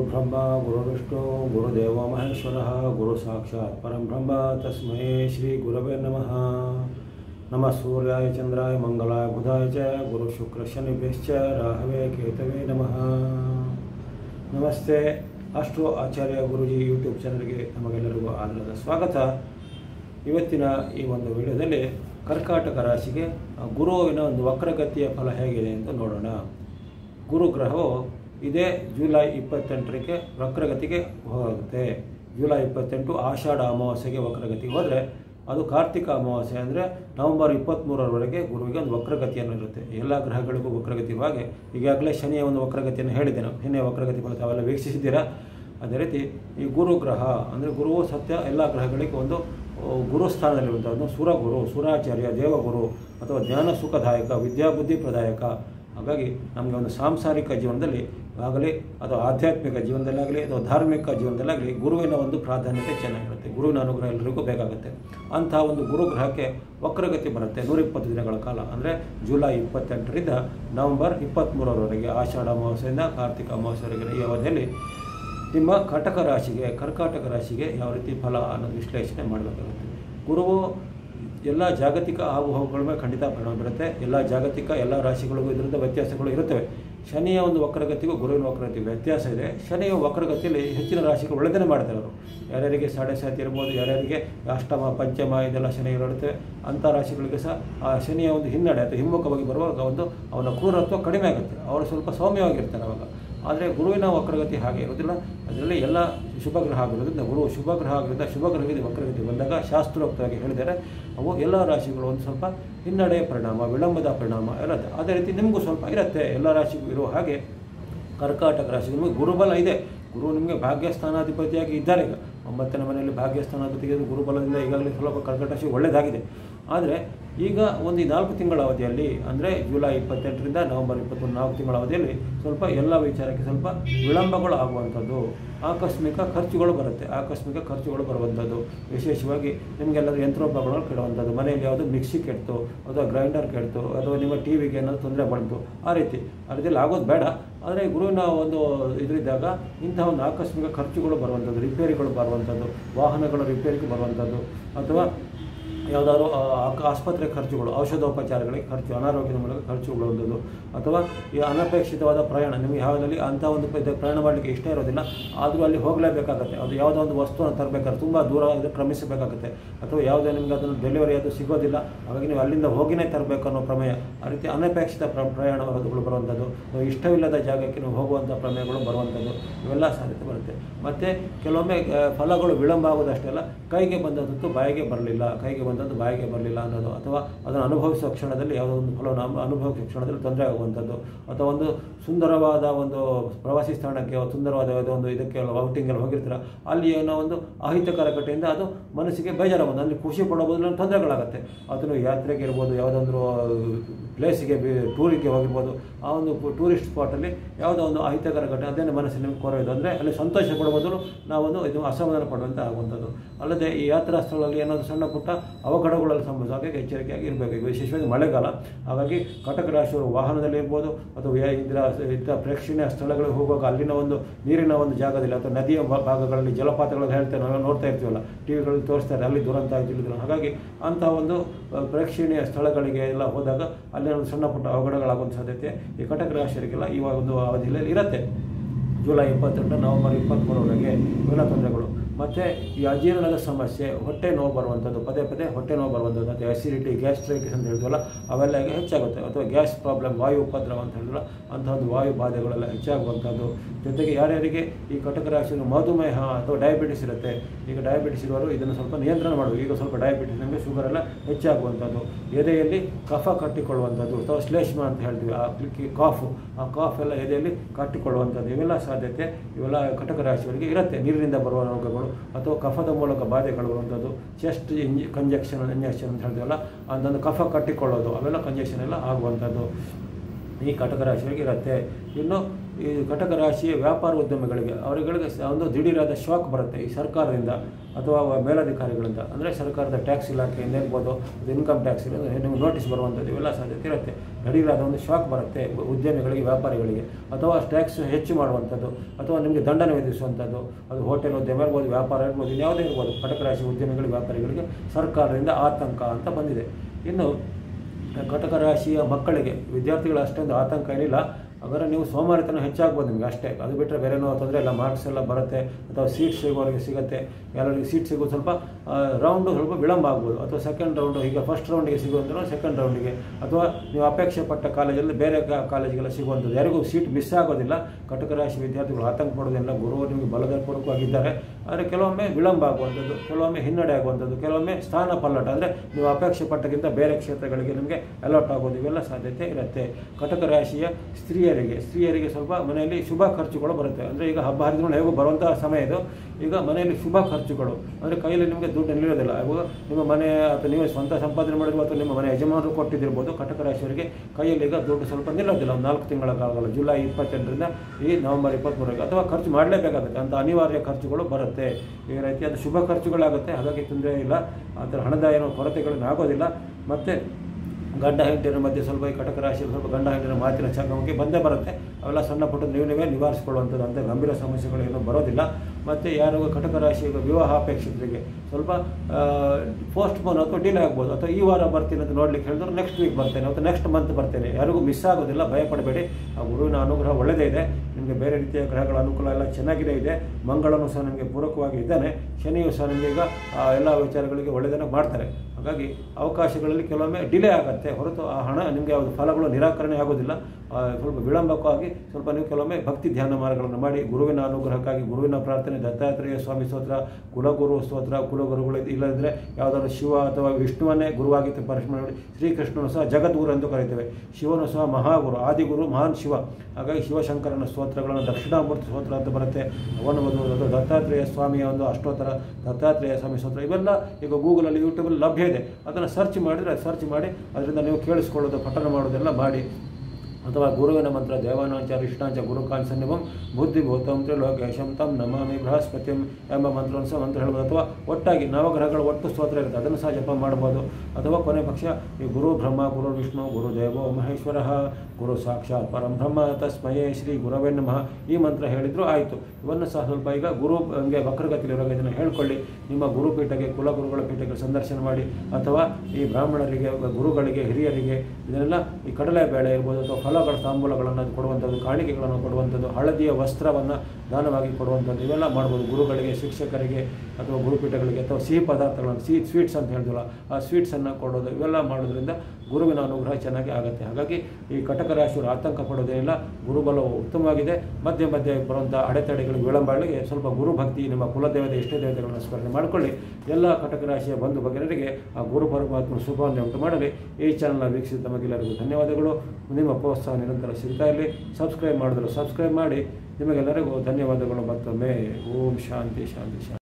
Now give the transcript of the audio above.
ಗುರುರ್ಬ್ರಹ್ಮ ಗುರುವಿಷ್ಣು ಗುರುದೇವ ಮಹೇಶ್ವರ ಗುರು ಸಾಕ್ಷಾತ್ ಪರಂ ಬ್ರಹ್ಮ ತಸ್ಮೈ ಶ್ರೀ ಗುರವೇ ನಮಃ ನಮಃ ಸೂರ್ಯಾಯ ಚಂದ್ರಾಯ ಮಂಗಲಾಯ ಬುಧಾಯ ಚ ಗುರು ಶುಕ್ರ ಶನಿಭ್ಯಶ್ಚ ರಾಹವೇ ಕೇತವೇ ನಮಃ ನಮಸ್ತೆ ಅಷ್ಟು ಆಚಾರ್ಯ ಗುರುಜಿ ಯೂಟ್ಯೂಬ್ ಚಾನಲ್ಗೆ ನಮಗೆಲ್ಲರಿಗೂ ಆದರದ ಸ್ವಾಗತ ಇವತ್ತಿನ ಈ ಒಂದು ವಿಡಿಯೋದಲ್ಲಿ ಕರ್ಕಾಟಕ ರಾಶಿಗೆ ಆ ಗುರುವಿನ ಒಂದು ವಕ್ರಗತಿಯ ಫಲ ಹೇಗಿದೆ ಅಂತ ನೋಡೋಣ ಗುರು ಗ್ರಹವು ಇದೇ ಜುಲೈ ಇಪ್ಪತ್ತೆಂಟರಿಗೆ ವಕ್ರಗತಿಗೆ ಹೋಗುತ್ತೆ ಜುಲೈ ಇಪ್ಪತ್ತೆಂಟು ಆಷಾಢ ಅಮಾವಾಸ್ಯೆಗೆ ವಕ್ರಗತಿಗೆ ಹೋದರೆ ಅದು ಕಾರ್ತಿಕ ಅಮಾವಾಸ್ಯೆ ಅಂದರೆ ನವೆಂಬರ್ ಇಪ್ಪತ್ತ್ಮೂರರವರೆಗೆ ಗುರುವಿಗೆ ಒಂದು ವಕ್ರಗತಿಯನ್ನು ಇರುತ್ತೆ ಎಲ್ಲ ಗ್ರಹಗಳಿಗೂ ವಕ್ರಗತಿ ಇರುವಾಗೆ ಈಗಾಗಲೇ ಶನಿಯ ಒಂದು ವಕ್ರಗತಿಯನ್ನು ಹೇಳಿದೆ ನಾವು ಶನಿಯ ವಕ್ರಗತಿ ಫಲ ತಾವೆಲ್ಲ ವೀಕ್ಷಿಸಿದ್ದೀರಾ ಅದೇ ರೀತಿ ಈ ಗುರು ಗ್ರಹ ಅಂದರೆ ಗುರುವು ಸತ್ಯ ಎಲ್ಲ ಗ್ರಹಗಳಿಗೆ ಒಂದು ಆ, ಗುರು ಸ್ಥಾನದಲ್ಲಿರುವಂಥದ್ದು ಸುರ ಗುರು ಸುರಾಚಾರ್ಯ ದೇವಗುರು ಅಥವಾ ಜ್ಞಾನ ಸುಖದಾಯಕ ವಿದ್ಯಾಬುದ್ಧಿ ಪ್ರದಾಯಕ ಹಾಗಾಗಿ ನಮಗೆ ಒಂದು ಸಾಂಸಾರಿಕ ಜೀವನದಲ್ಲಿ ಆಗಲಿ ಅಥವಾ ಆಧ್ಯಾತ್ಮಿಕ ಜೀವನದಲ್ಲಾಗಲಿ ಅಥವಾ ಧಾರ್ಮಿಕ ಜೀವನದಲ್ಲಾಗಲಿ ಗುರುವಿನ ಒಂದು ಪ್ರಾಧಾನ್ಯತೆ ಚೆನ್ನಾಗಿರುತ್ತೆ ಗುರುವಿನ ಅನುಗ್ರಹ ಎಲ್ಲರಿಗೂ ಬೇಕಾಗುತ್ತೆ ಅಂಥ ಒಂದು ಗುರು ಗ್ರಹಕ್ಕೆ ವಕ್ರಗತಿ ಬರುತ್ತೆ ನೂರಿಪ್ಪತ್ತು ದಿನಗಳ ಕಾಲ ಅಂದರೆ ಜುಲೈ ಇಪ್ಪತ್ತೆಂಟರಿಂದ ನವೆಂಬರ್ ಇಪ್ಪತ್ತ್ಮೂರರವರೆಗೆ ಆಷಾಢ ಅಮಾವಾಸ್ಯೆಯಿಂದ ಕಾರ್ತಿಕ ಅಮಾವಾಸ್ಯೆವರೆಗಿನ ಈ ಅವಧಿಯಲ್ಲಿ ನಿಮ್ಮ ಕಟಕ ರಾಶಿಗೆ ಕರ್ಕಾಟಕ ರಾಶಿಗೆ ಯಾವ ರೀತಿ ಫಲ ಅನ್ನೋದು ವಿಶ್ಲೇಷಣೆ ಮಾಡಬೇಕಾಗುತ್ತೆ ಗುರುವು ಎಲ್ಲ ಜಾಗತಿಕ ಆಗುಹೋಗುಗಳ ಮೇಲೆ ಖಂಡಿತ ಪರಿಣಾಮ ಬೀರುತ್ತೆ ಎಲ್ಲ ಜಾಗತಿಕ ಎಲ್ಲ ರಾಶಿಗಳಿಗೂ ಇದರಿಂದ ವ್ಯತ್ಯಾಸಗಳು ಇರುತ್ತವೆ ಶನಿಯ ಒಂದು ವಕ್ರಗತಿಗೂ ಗುರುವಿನ ವಕ್ರಗತಿಗೂ ವ್ಯತ್ಯಾಸ ಇದೆ ಶನಿಯ ವಕ್ರಗತಿಯಲ್ಲಿ ಹೆಚ್ಚಿನ ರಾಶಿಗಳು ಒಳ್ಳೆದನ್ನೇ ಮಾಡ್ತಾರೆ ಅವರು ಯಾರ್ಯಾರಿಗೆ ಸಾಡೆ ಸಾತಿ ಇರ್ಬೋದು ಯಾರ್ಯಾರಿಗೆ ಅಷ್ಟಮ ಪಂಚಮ ಇದೆಲ್ಲ ಶನಿ ಇರುತ್ತೆ ಅಂಥ ರಾಶಿಗಳಿಗೆ ಸಹ ಆ ಶನಿಯ ಒಂದು ಹಿನ್ನಡೆ ಅಥವಾ ಹಿಮ್ಮುಖವಾಗಿ ಬರುವಾಗ ಒಂದು ಅವನ ಕ್ರೂರತ್ವ ಕಡಿಮೆ ಆಗುತ್ತೆ ಅವರು ಸ್ವಲ್ಪ ಸೌಮ್ಯವಾಗಿರ್ತಾರೆ ಅವಾಗ ಆದರೆ ಗುರುವಿನ ವಕ್ರಗತಿ ಹಾಗೆ ಇರೋದಿಲ್ಲ ಅದರಲ್ಲಿ ಎಲ್ಲ ಶುಭ ಗ್ರಹ ಆಗಿರೋದ್ರಿಂದ ಗುರು ಶುಭ ಗ್ರಹ ಆಗಿರೋದ್ರಿಂದ ಶುಭ ಗ್ರಹಕ್ಕೆ ವಕ್ರಗತಿ ಬಂದಾಗ ಶಾಸ್ತ್ರೋಕ್ತವಾಗಿ ಹೇಳಿದರೆ ಅವು ಎಲ್ಲ ರಾಶಿಗಳು ಒಂದು ಸ್ವಲ್ಪ ಹಿನ್ನಡೆ ಪರಿಣಾಮ ವಿಳಂಬದ ಪರಿಣಾಮ ಇರುತ್ತೆ ಅದೇ ರೀತಿ ನಿಮಗೂ ಸ್ವಲ್ಪ ಇರುತ್ತೆ ಎಲ್ಲ ರಾಶಿಗೂ ಇರೋ ಹಾಗೆ ಕರ್ಕಾಟಕ ರಾಶಿ ನಿಮಗೆ ಗುರುಬಲ ಇದೆ ಗುರು ನಿಮಗೆ ಭಾಗ್ಯಸ್ಥಾನಾಧಿಪತಿಯಾಗಿ ಇದ್ದಾರೆ ಈಗ ಒಂಬತ್ತನೇ ಮನೆಯಲ್ಲಿ ಭಾಗ್ಯಸ್ಥಾನಾಧಿಪತಿಗೆ ಗುರುಬಲದಿಂದ ಈಗಾಗಲೇ ಸ್ವಲ್ಪ ಕರ್ಕಾಟಕ ರಾಶಿ ಒಳ್ಳೆಯದಾಗಿದೆ ಆದರೆ ಈಗ ಒಂದು ಈ ನಾಲ್ಕು ತಿಂಗಳ ಅವಧಿಯಲ್ಲಿ ಅಂದರೆ ಜುಲೈ ಇಪ್ಪತ್ತೆಂಟರಿಂದ ನವೆಂಬರ್ ಇಪ್ಪತ್ತೊಂದು ನಾಲ್ಕು ತಿಂಗಳ ಅವಧಿಯಲ್ಲಿ ಸ್ವಲ್ಪ ಎಲ್ಲ ವಿಚಾರಕ್ಕೆ ಸ್ವಲ್ಪ ವಿಳಂಬಗಳು ಆಗುವಂಥದ್ದು ಆಕಸ್ಮಿಕ ಖರ್ಚುಗಳು ಬರುತ್ತೆ ಆಕಸ್ಮಿಕ ಖರ್ಚುಗಳು ಬರುವಂಥದ್ದು ವಿಶೇಷವಾಗಿ ನಿಮಗೆಲ್ಲರೂ ಯಂತ್ರೋಪಕರಣಗಳು ಕೆಡುವಂಥದ್ದು ಮನೆಯಲ್ಲಿ ಯಾವುದು ಮಿಕ್ಸಿ ಕೆಡ್ತು ಅಥವಾ ಗ್ರೈಂಡರ್ ಕೆಡ್ತು ಅಥವಾ ನಿಮ್ಮ ಟಿ ವಿಗೆ ಏನಾದರೂ ತೊಂದರೆ ಬಂತು ಆ ರೀತಿ ಆ ರೀತಿಯಲ್ಲಿ ಆಗೋದು ಬೇಡ ಆದರೆ ಗುರುವಿನ ಒಂದು ಇದರಿದ್ದಾಗ ಇಂತಹ ಒಂದು ಆಕಸ್ಮಿಕ ಖರ್ಚುಗಳು ಬರುವಂಥದ್ದು ರಿಪೇರಿಗಳು ಬರುವಂಥದ್ದು ವಾಹನಗಳ ರಿಪೇರಿಗೆ ಬರುವಂಥದ್ದು ಅಥವಾ ಯಾವುದಾದ್ರು ಆ, ಆ- ಆಸ್ಪತ್ರೆ ಖರ್ಚುಗಳು ಔಷಧೋಪಚಾರಗಳಿಗೆ ಖರ್ಚು ಅನಾರೋಗ್ಯದ ಮೂಲಕ ಖರ್ಚು ಬರುವಂಥದ್ದು ಅಥವಾ ಈ ಅನಪೇಕ್ಷಿತವಾದ ಪ್ರಯಾಣ ನಿಮಗೆ ಯಾವುದಲ್ಲಿ ಅಂಥ ಒಂದು ಪ- ಪ್ರಯಾಣ ಮಾಡಲಿಕ್ಕೆ ಇಷ್ಟ ಇರೋದಿಲ್ಲ ಆದರೂ ಅಲ್ಲಿ ಹೋಗಲೇಬೇಕಾಗತ್ತೆ ಅದು ಯಾವುದೋ ಒಂದು ವಸ್ತುವನ್ನು ತರಬೇಕಾದ್ರೆ ತುಂಬ ದೂರ ಇದು ಕ್ರಮಿಸಬೇಕಾಗುತ್ತೆ ಅಥವಾ ಯಾವುದೇ ನಿಮಗೆ ಅದನ್ನು ಡೆಲಿವರಿ ಅದು ಸಿಗೋದಿಲ್ಲ ಹಾಗಾಗಿ ನೀವು ಅಲ್ಲಿಂದ ಹೋಗಿನೇ ತರಬೇಕು ಅನ್ನೋ ಪ್ರಮೇಯ ಆ ರೀತಿ ಅನಪೇಕ್ಷಿತ ಪ್ರ ಪ್ರಯಾಣ ವರದಿಗಳು ಬರುವಂಥದ್ದು ಅಥವಾ ಇಷ್ಟವಿಲ್ಲದ ಜಾಗಕ್ಕೆ ನೀವು ಹೋಗುವಂಥ ಪ್ರಮೇಯಗಳು ಬರುವಂಥದ್ದು ಇವೆಲ್ಲ ಸಾಧ್ಯತೆ ಬರುತ್ತೆ ಮತ್ತು ಕೆಲವೊಮ್ಮೆ ಆ, ಫಲಗಳು ವಿಳಂಬ ಆಗೋದಷ್ಟೇ ಅಲ್ಲ ಕೈಗೆ ಬಂದದ್ದು ಬಾಯಿಗೆ ಬರಲಿಲ್ಲ ಕೈಗೆ ಬಂದದ್ದು ಬಾಯಿಗೆ ಬರಲಿಲ್ಲ ಅನ್ನೋದು ಅಥವಾ ಅದನ್ನು ಅನುಭವಿಸುವ ಕ್ಷಣದಲ್ಲಿ ಯಾವುದೋ ಒಂದು ಫಲವನ್ನು ಅನು- ಅನುಭವಿಸುವ ಕ್ಷಣದಲ್ಲಿ ತೊಂದರೆ ಆಗುವಂಥದ್ದು ಅಥವಾ ಒಂದು ಸುಂದರವಾದ ಒಂದು ಪ್ರವಾಸಿ ಸ್ಥಾನಕ್ಕೆ ಒಂದು ಸುಂದರವಾದ ಯಾವುದೋ ಒಂದು ಇದಕ್ಕೆ ಔಟಿಂಗ್ ಎಲ್ಲ ಹೋಗಿರ್ತೀರ ಅಲ್ಲಿ ಏನೋ ಒಂದು ಅಹಿತಕರ ಘಟನೆಯಿಂದ ಅದು ಮನಸ್ಸಿಗೆ ಬೇಜಾರಾಗೋದು ಅಲ್ಲಿ ಖುಷಿ ಪಡೋ ಬದಲು ತೊಂದರೆಗಳಾಗುತ್ತೆ ಅದನ್ನು ಯಾತ್ರೆಗೆ ಇರ್ಬೋದು ಯಾವುದೊಂದು ಪ್ಲೇಸಿಗೆ ಟೂರಿಗೆ ಹೋಗಿರ್ಬೋದು ಆ ಒಂದು ಟೂರಿಸ್ಟ್ ಸ್ಪಾಟಲ್ಲಿ ಯಾವುದೋ ಒಂದು ಅಹಿತಕರ ಘಟನೆ ಅದೇನು ಮನಸ್ಸಿನ ನಿಮಗೆ ಕೊರೋದು ಅಂದರೆ ಅಲ್ಲಿ ಸಂತೋಷ ಪಡೋ ಬದಲು ನಾವೊಂದು ಇದು ಅಸಮಾಧಾನ ಪಡುವಂತೆ ಆಗುವಂಥದ್ದು ಅಲ್ಲದೆ ಈ ಯಾತ್ರಾ ಸ್ಥಳದಲ್ಲಿ ಏನಾದರೂ ಸಣ್ಣ ಪುಟ್ಟ ಅವಘಡಗಳಲ್ಲಿ ಸಂಭವಿಸುವ ಹಾಗೆ ಎಚ್ಚರಿಕೆಯಾಗಿ ಇರಬೇಕು ಈಗ ವಿಶೇಷವಾಗಿ ಮಳೆಗಾಲ ಹಾಗಾಗಿ ಕಟಕ ರಾಶಿಯವರು ವಾಹನದಲ್ಲಿ ಇರ್ಬೋದು ಅಥವಾ ಯಾ- ಇದರ ಇತರ ಪ್ರೇಕ್ಷಣೀಯ ಸ್ಥಳಗಳಿಗೆ ಹೋಗುವಾಗ ಅಲ್ಲಿನ ಒಂದು ನೀರಿನ ಒಂದು ಜಾಗದಲ್ಲಿ ಅಥವಾ ನದಿಯ ಭಾ- ಭಾಗಗಳಲ್ಲಿ ಜಲಪಾತಗಳಲ್ಲಿ ಹೇಳ್ತೇವೆ ನಾವು ನೋಡ್ತಾ ಇರ್ತೀವಲ್ಲ ಟಿ ವಿಗಳಲ್ಲಿ ತೋರಿಸ್ತಾರೆ ಅಲ್ಲಿ ದುರಂತ ಆಯ್ತು ಇಲ್ಲಿ ದುರಂತ. ಹಾಗಾಗಿ ಅಂಥ ಒಂದು ಆ, ಪ್ರೇಕ್ಷಣೀಯ ಸ್ಥಳಗಳಿಗೆ ಎಲ್ಲ ಹೋದಾಗ ಅಲ್ಲಿ ಒಂದು ಸಣ್ಣ ಪುಟ್ಟ ಅವಘಡಗಳಾಗುವಂಥ ಸಾಧ್ಯತೆ ಈ ಕಟಕ ರಾಶಿಯವರಿಗೆಲ್ಲ ಈ ಒಂದು ಅವಧಿಯಲ್ಲಿ ಇರುತ್ತೆ ಜುಲೈ ಇಪ್ಪತ್ತೆಂಟು ನವೆಂಬರ್ ಇಪ್ಪತ್ತ್ಮೂರವರೆಗೆ ಇವೆಲ್ಲ ತೊಂದರೆಗಳು ಮತ್ತು ಈ ಅಜೀರ್ಣದ ಸಮಸ್ಯೆ ಹೊಟ್ಟೆ ನೋವು ಬರುವಂಥದ್ದು ಪದೇ ಪದೇ ಹೊಟ್ಟೆ ನೋವು ಬರುವಂಥದ್ದು ಅಥವಾ ಅಸಿಡಿಟಿ ಗ್ಯಾಸ್ಟ್ರೈಟಿಸ್ ಅಂತ ಹೇಳ್ತೀವಲ್ಲ ಅವೆಲ್ಲ ಈಗ ಹೆಚ್ಚಾಗುತ್ತೆ ಅಥವಾ ಗ್ಯಾಸ್ ಪ್ರಾಬ್ಲಮ್ ವಾಯು ಉಪದ್ರವ ಅಂತ ಹೇಳಿದ್ರೆ ಅಂಥ ಒಂದು ವಾಯು ಬಾಧೆಗಳೆಲ್ಲ ಹೆಚ್ಚಾಗುವಂಥದ್ದು ಜೊತೆಗೆ ಯಾರ್ಯಾರಿಗೆ ಈ ಕಟಕ ರಾಶಿಯಲ್ಲಿ ಮಧುಮೇಹ ಅಥವಾ ಡಯಾಬಿಟಿಸ್ ಇರುತ್ತೆ ಈಗ ಡಯಾಬಿಟಿಸ್ ಇರೋರು ಇದನ್ನು ಸ್ವಲ್ಪ ನಿಯಂತ್ರಣ ಮಾಡಬೇಕು ಈಗ ಸ್ವಲ್ಪ ಡಯಾಬಿಟಿಸ್ ನಮಗೆ ಶುಗರ್ ಎಲ್ಲ ಹೆಚ್ಚಾಗುವಂಥದ್ದು ಎದೆಯಲ್ಲಿ ಕಫ ಕಟ್ಟಿಕೊಳ್ಳುವಂಥದ್ದು ಅಥವಾ ಶ್ಲೇಷ್ಮ ಅಂತ ಹೇಳ್ತೀವಿ ಆ ಕ್ಲಿಕ್ಕಿ ಕಾಫು ಆ ಕಾಫ್ ಎಲ್ಲ ಎದೆಯಲ್ಲಿ ಕಟ್ಟಿಕೊಳ್ಳುವಂಥದ್ದು ಇವೆಲ್ಲ ಸಾಧ್ಯತೆ ಇವೆಲ್ಲ ಕಟಕ ರಾಶಿಯವರಿಗೆ ಇರುತ್ತೆ ನೀರಿನಿಂದ ಬರುವ ರೋಗಗಳು ಅಥವಾ ಕಫದ ಮೂಲಕ ಬಾಧೆಗಳು ಬರುವಂಥದ್ದು ಚೆಸ್ಟ್ ಇಂಜಿ ಕಂಜೆಕ್ಷನ್ ಇಂಜೆಕ್ಷನ್ ಅಂತ ಹೇಳ್ತೀವಲ್ಲ ಅದೊಂದು ಕಫ ಕಟ್ಟಿಕೊಳ್ಳೋದು ಅವೆಲ್ಲ ಕಂಜೆಕ್ಷನ್ ಎಲ್ಲ ಆಗುವಂಥದ್ದು ಈ ಕಟಕ ರಾಶಿಯವರಿಗೆ ಇರುತ್ತೆ ಇನ್ನು ಈ ಕಟಕ ರಾಶಿಯ ವ್ಯಾಪಾರ ಉದ್ಯಮಿಗಳಿಗೆ ಅವರುಗಳಿಗೆ ಸ- ಒಂದು ದಿಢೀರಾದ ಶಾಕ್ ಬರುತ್ತೆ ಈ ಸರ್ಕಾರದಿಂದ ಅಥವಾ ಮೇಲಧಿಕಾರಿಗಳಿಂದ ಅಂದರೆ ಸರ್ಕಾರದ ಟ್ಯಾಕ್ಸ್ ಇಲಾಖೆಯಿಂದ ಇರ್ಬೋದು ಅದು ಇನ್ಕಮ್ ಟ್ಯಾಕ್ಸ್ ಇರೋದು ನಿಮಗೆ ನೋಟಿಸ್ ಬರುವಂಥದ್ದು ಇವೆಲ್ಲ ಸಾಧ್ಯತೆ ಇರುತ್ತೆ ನಡೀಲಾದ ಒಂದು ಶಾಕ್ ಬರುತ್ತೆ ಉದ್ಯಮಿಗಳಿಗೆ ವ್ಯಾಪಾರಿಗಳಿಗೆ ಅಥವಾ ಟ್ಯಾಕ್ಸ್ ಹೆಚ್ಚು ಮಾಡುವಂಥದ್ದು ಅಥವಾ ನಿಮಗೆ ದಂಡನೆ ವಿಧಿಸುವಂಥದ್ದು ಅದು ಹೋಟೆಲ್ ಉದ್ಯಮ ಇರ್ಬೋದು ವ್ಯಾಪಾರ ಇರ್ಬೋದು ಯಾವುದೇ ಇರ್ಬೋದು ಕಟಕ ರಾಶಿ ಉದ್ಯಮಿಗಳಿಗೆ ವ್ಯಾಪಾರಿಗಳಿಗೆ ಸರ್ಕಾರದಿಂದ ಆತಂಕ ಅಂತ ಬಂದಿದೆ ಇನ್ನು ಕಟಕ ರಾಶಿಯ ಮಕ್ಕಳಿಗೆ ವಿದ್ಯಾರ್ಥಿಗಳು ಅಷ್ಟೊಂದು ಆತಂಕ ಏನಿಲ್ಲ ಹಾಗಾದ್ರೆ ನೀವು ಸೋಮಾರಿತನ ಹೆಚ್ಚಾಗ್ಬೋದು ನಿಮಗೆ ಅಷ್ಟೇ ಅದು ಬಿಟ್ಟರೆ ಬೇರೆ ಏನೋ ತೊಂದರೆ ಇಲ್ಲ ಮಾರ್ಕ್ಸ್ ಎಲ್ಲ ಬರುತ್ತೆ ಅಥವಾ ಸೀಟ್ ಸಿಗೋರಿಗೆ ಸಿಗುತ್ತೆ ಎಲ್ಲರಿಗೆ ಸೀಟ್ ಸಿಗೋದು ಸ್ವಲ್ಪ ರೌಂಡು ಸ್ವಲ್ಪ ವಿಳಂಬ ಆಗ್ಬೋದು ಅಥವಾ ಸೆಕೆಂಡ್ ರೌಂಡು ಈಗ ಫಸ್ಟ್ ರೌಂಡಿಗೆ ಸಿಗುವಂಥದ್ದು ಸೆಕೆಂಡ್ ರೌಂಡಿಗೆ ಅಥವಾ ನೀವು ಅಪೇಕ್ಷೆ ಪಟ್ಟ ಕಾಲೇಜಲ್ಲಿ ಬೇರೆ ಕಾಲೇಜ್ಗೆಲ್ಲ ಸಿಗುವಂಥದ್ದು ಯಾರಿಗೂ ಸೀಟ್ ಮಿಸ್ ಆಗೋದಿಲ್ಲ ಕಟಕ ರಾಶಿ ವಿದ್ಯಾರ್ಥಿಗಳು ಆತಂಕ ಪಡೋದಿಲ್ಲ ಗುರು ನಿಮಗೆ ಬಲದರ್ಪೂರ್ವಕವಾಗಿದ್ದಾರೆ ಆದರೆ ಕೆಲವೊಮ್ಮೆ ವಿಳಂಬ ಆಗುವಂಥದ್ದು ಕೆಲವೊಮ್ಮೆ ಹಿನ್ನಡೆ ಆಗುವಂಥದ್ದು ಕೆಲವೊಮ್ಮೆ ಸ್ಥಾನ ಪಲ್ಲಟ ಅಂದರೆ ನೀವು ಅಪೇಕ್ಷೆ ಪಟ್ಟಕ್ಕಿಂತ ಬೇರೆ ಕ್ಷೇತ್ರಗಳಿಗೆ ನಿಮಗೆ ಅಲಾಟ್ ಆಗೋದು ಇವೆಲ್ಲ ಸಾಧ್ಯತೆ ಇರುತ್ತೆ ಕಟಕ ರಾಶಿಯ ಸ್ತ್ರೀಯರಿಗೆ ಸ್ತ್ರೀಯರಿಗೆ ಸ್ವಲ್ಪ ಮನೆಯಲ್ಲಿ ಶುಭ ಖರ್ಚುಗಳು ಬರುತ್ತೆ ಅಂದರೆ ಈಗ ಹಬ್ಬ ಹರಿದಿನಗಳು ಹೇಗೂ ಬರುವಂತಹ ಸಮಯ ಇದು ಈಗ ಮನೆಯಲ್ಲಿ ಶುಭ ಖರ್ಚುಗಳು ಅಂದರೆ ಕೈಯಲ್ಲಿ ನಿಮಗೆ ದುಡ್ಡು ನಿಲ್ಲೋದಿಲ್ಲ ಇವಾಗ ನಿಮ್ಮ ಮನೆ ಅಥವಾ ನೀವು ಸ್ವಂತ ಸಂಪಾದನೆ ಮಾಡಿದ್ರು ಅಥವಾ ನಿಮ್ಮ ಮನೆ ಯಜಮಾನರು ಕೊಟ್ಟಿದ್ದಿರ್ಬೋದು ಕಟಕ ರಾಶಿಯವರಿಗೆ ಕೈಯಲ್ಲಿ ಈಗ ದುಡ್ಡು ಸ್ವಲ್ಪ ನಿಲ್ಲೋದಿಲ್ಲ ಒಂದು ನಾಲ್ಕು ತಿಂಗಳ ಕಾಲ ಜುಲೈ ಇಪ್ಪತ್ತೆಂಟರಿಂದ ಈ ನವೆಂಬರ್ ಇಪ್ಪತ್ತ್ಮೂರಕ್ಕೆ ಅಥವಾ ಖರ್ಚು ಮಾಡಲೇಬೇಕಾಗುತ್ತೆ ಅಂತ ಅನಿವಾರ್ಯ ಖರ್ಚುಗಳು ಬರುತ್ತೆ ಈ ರೀತಿ ಅದು ಶುಭ ಖರ್ಚುಗಳಾಗುತ್ತೆ ಹಾಗಾಗಿ ತೊಂದರೆ ಇಲ್ಲ ಅದರ ಹಣದ ಏನೋ ಕೊರತೆಗಳನ್ನು ಆಗೋದಿಲ್ಲ ಮತ್ತು ಗಂಡ ಹೆಂಡತಿಯರ ಮಧ್ಯೆ ಸ್ವಲ್ಪ ಈ ಕಟಕ ರಾಶಿಯಲ್ಲಿ ಸ್ವಲ್ಪ ಗಂಡ ಹೆಂಡತಿಯರ ಮಾತಿನ ಚಕಮಕಿ ಬಂದೇ ಬರುತ್ತೆ ಅವೆಲ್ಲ ಸಣ್ಣ ಪುಟ್ಟ ನೀವು ನೀವೇ ನಿವಾರಿಸಿಕೊಳ್ಳುವಂಥದ್ದು ಅಂತ ಗಂಭೀರ ಸಮಸ್ಯೆಗಳು ಏನೂ ಬರೋದಿಲ್ಲ ಮತ್ತು ಯಾರು ಕಟಕ ರಾಶಿ ವಿವಾಹ ಅಪೇಕ್ಷಿತರಿಗೆ ಸ್ವಲ್ಪ ಪೋಸ್ಟ್ಪೋನ್ ಅಥವಾ ಡಿಲೇ ಆಗ್ಬೋದು ಅಥವಾ ಈ ವಾರ ಬರ್ತೀನಿ ಅಂತ ನೋಡ್ಲಿಕ್ಕೆ ಹೇಳಿದ್ರು ನೆಕ್ಸ್ಟ್ ವೀಕ್ ಬರ್ತೇನೆ ಅಥವಾ ನೆಕ್ಸ್ಟ್ ಮಂತ್ ಬರ್ತೇನೆ ಯಾರಿಗೂ ಮಿಸ್ ಆಗೋದಿಲ್ಲ ಭಯಪಡಬೇಡಿ ಆ ಗುರುವಿನ ಅನುಗ್ರಹ ಒಳ್ಳೆಯದೇ ಇದೆ ನಿಮಗೆ ಬೇರೆ ರೀತಿಯ ಗ್ರಹಗಳ ಅನುಕೂಲ ಎಲ್ಲ ಚೆನ್ನಾಗಿದೆ ಇದೆ ಮಂಗಳನು ಸಹ ನಿಮಗೆ ಪೂರಕವಾಗಿ ಇದ್ದಾನೆ ಶನಿಯು ಸಹ ನಿಮಗೆ ಈಗ ಆ ಎಲ್ಲ ವಿಚಾರಗಳಿಗೆ ಒಳ್ಳೆಯದನ್ನು ಮಾಡ್ತಾರೆ ಹಾಗಾಗಿ ಅವಕಾಶಗಳಲ್ಲಿ ಕೆಲವೊಮ್ಮೆ ಡಿಲೇ ಆಗುತ್ತೆ ಹೊರತು ಆ ಹಣ ನಿಮಗೆ ಯಾವುದು ಫಲಗಳು ನಿರಾಕರಣೆ ಆಗೋದಿಲ್ಲ ಆ, ಸ್ವಲ್ಪ ವಿಳಂಬಕ್ಕಾಗಿ ಸ್ವಲ್ಪ ನೀವು ಕೆಲವೊಮ್ಮೆ ಭಕ್ತಿ ಧ್ಯಾನ ಮಾರ್ಗಗಳನ್ನು ಮಾಡಿ ಗುರುವಿನ ಅನುಗ್ರಹಕ್ಕಾಗಿ ಗುರುವಿನ ಪ್ರಾರ್ಥನೆ ದತ್ತಾತ್ರೇಯ ಸ್ವಾಮಿ ಸ್ತೋತ್ರ ಕುಲಗುರು ಸ್ತೋತ್ರ ಕುಲಗುರುಗಳು ಇದು ಇಲ್ಲದಿದ್ದರೆ ಯಾವುದಾದ್ರು ಶಿವ ಅಥವಾ ವಿಷ್ಣುವನ್ನೇ ಗುರುವಾಗಿ ಪರಿಶ್ರಮ ಮಾಡಿ ಶ್ರೀಕೃಷ್ಣನು ಸಹ ಜಗದ್ಗುರು ಎಂದು ಕರೀತೇವೆ ಶಿವನು ಸಹ ಮಹಾಗುರು ಆದಿಗುರು ಮಹಾನ್ ಶಿವ ಹಾಗಾಗಿ ಶಿವಶಂಕರನ ಸ್ತೋತ್ರಗಳನ್ನು ದಕ್ಷಿಣಾಮೂರ್ತಿ ಸ್ತೋತ್ರ ಅಂತ ಬರುತ್ತೆ ಅವನು ಒಂದು ಅದು ದತ್ತಾತ್ರೇಯ ಸ್ವಾಮಿಯ ಒಂದು ಅಷ್ಟೋತ್ತರ ದತ್ತಾತ್ರೇಯ ಸ್ವಾಮಿ ಸ್ತೋತ್ರ ಇವೆಲ್ಲ ಈಗ ಗೂಗಲಲ್ಲಿ ಯೂಟ್ಯೂಬಲ್ಲಿ ಲಭ್ಯ ಇದೆ ಅದನ್ನು ಸರ್ಚ್ ಮಾಡಿದರೆ ಸರ್ಚ್ ಮಾಡಿ ಅದರಿಂದ ನೀವು ಕೇಳಿಸ್ಕೊಳ್ಳೋದು ಪಠನ ಮಾಡೋದೆಲ್ಲ ಮಾಡಿ ಅಥವಾ ಗುರುವಿನ ಮಂತ್ರ ದೇವಾನಾಂಚ ರಿಷ್ಣಾಂಚ ಗುರುಕಾನ್ ಸನ್ನಿಭಂ ಬುದ್ಧಿ ಭೂತಂ ತ್ರಿಲೋಕೇಶಂ ತಂ ನಮಾಮಿ ಬೃಹಸ್ಪತಿಂ ಎಂಬ ಮಂತ್ರವನ್ನು ಸಹ ಮಂತ್ರ ಹೇಳ್ಬೋದು ಅಥವಾ ಒಟ್ಟಾಗಿ ನವಗ್ರಹಗಳ ಒಟ್ಟು ಸ್ತೋತ್ರ ಇರುತ್ತೆ ಅದನ್ನು ಸಹ ಜಪ ಮಾಡ್ಬೋದು ಅಥವಾ ಕೊನೆ ಪಕ್ಷ ಈ ಗುರು ಬ್ರಹ್ಮ ಗುರು ವಿಷ್ಣು ಗುರು ದೇವೋ ಮಹೇಶ್ವರ ಗುರು ಸಾಕ್ಷಾತ್ ಪರಂ ಬ್ರಹ್ಮ ತಸ್ಮಯೇ ಶ್ರೀ ಗುರವೇ ನಮಃ ಈ ಮಂತ್ರ ಹೇಳಿದ್ರು ಆಯಿತು ಇವನ್ನು ಸಹ ಸ್ವಲ್ಪ ಈಗ ಗುರು ಹಂಗೆ ವಕ್ರಗತಿಲಿರುವಾಗ ಇದನ್ನು ಹೇಳ್ಕೊಳ್ಳಿ ನಿಮ್ಮ ಗುರುಪೀಠಕ್ಕೆ ಕುಲಗುರುಗಳ ಪೀಠಕ್ಕೆ ಸಂದರ್ಶನ ಮಾಡಿ ಅಥವಾ ಈ ಬ್ರಾಹ್ಮಣರಿಗೆ ಗುರುಗಳಿಗೆ ಹಿರಿಯರಿಗೆ ಇದನ್ನೆಲ್ಲ ಈ ಕಡಲೆಬೇಳೆ ಇರ್ಬೋದು ಅಥವಾ ಫಲಗಳ ತಾಂಬೂಲಗಳನ್ನು ಕೊಡುವಂಥದ್ದು ಕಾಣಿಕೆಗಳನ್ನು ಕೊಡುವಂಥದ್ದು ಹಳದಿಯ ವಸ್ತ್ರವನ್ನು ದಾನವಾಗಿ ಕೊಡುವಂಥದ್ದು ಇವೆಲ್ಲ ಮಾಡ್ಬೋದು ಗುರುಗಳಿಗೆ ಶಿಕ್ಷಕರಿಗೆ ಅಥವಾ ಗುರುಪೀಠಗಳಿಗೆ ಅಥವಾ ಸಿಹಿ ಪದಾರ್ಥಗಳನ್ನು ಸಿಹಿ ಸ್ವೀಟ್ಸ್ ಅಂತ ಹೇಳ್ತೀವಲ್ಲ ಆ ಸ್ವೀಟ್ಸನ್ನು ಕೊಡೋದು ಇವೆಲ್ಲ ಮಾಡೋದ್ರಿಂದ ಗುರುವಿನ ಅನುಗ್ರಹ ಚೆನ್ನಾಗಿ ಆಗುತ್ತೆ ಹಾಗಾಗಿ ಈ ಕಟಕ ರಾಶಿಯವರು ಆತಂಕ ಪಡೋದೇನಿಲ್ಲ ಗುರುಬಲವು ಉತ್ತಮವಾಗಿದೆ ಮಧ್ಯೆ ಮಧ್ಯೆ ಬರುವಂಥ ಅಡೆತಡೆಗಳಿಗೆ ವಿಳಂಬಗಳಿಗೆ ಸ್ವಲ್ಪ ಗುರು ಭಕ್ತಿ ನಿಮ್ಮ ಕುಲದೇವತೆ ಇಷ್ಟ ದೇವತೆಗಳನ್ನು ಸ್ಮರಣೆ ಮಾಡಿಕೊಳ್ಳಿ ಎಲ್ಲ ಕಟಕ ರಾಶಿಯ ಬಂಧು ಭಗಿರರಿಗೆ ಆ ಗುರು ಪರಮಾತ್ಮ ಶುಭವನ್ನು ಉಂಟು ಮಾಡಲಿ ಈ ಚಾನಲ್ನ ವೀಕ್ಷಿಸಿದ ತಮಗೆಲ್ಲರಿಗೂ ಧನ್ಯವಾದಗಳು ನಿಮ್ಮ ಪ್ರೋತ್ಸಾಹ ನಿರಂತರ ಸಿಗ್ತಾ ಇರಲಿ ಸಬ್ಸ್ಕ್ರೈಬ್ ಮಾಡಿದ್ರು ಸಬ್ಸ್ಕ್ರೈಬ್ ಮಾಡಿ ನಿಮಗೆಲ್ಲರಿಗೂ ಧನ್ಯವಾದಗಳು ಮತ್ತೊಮ್ಮೆ ಓಂ ಶಾಂತಿ ಶಾಂತಿ ಶಾಂತಿ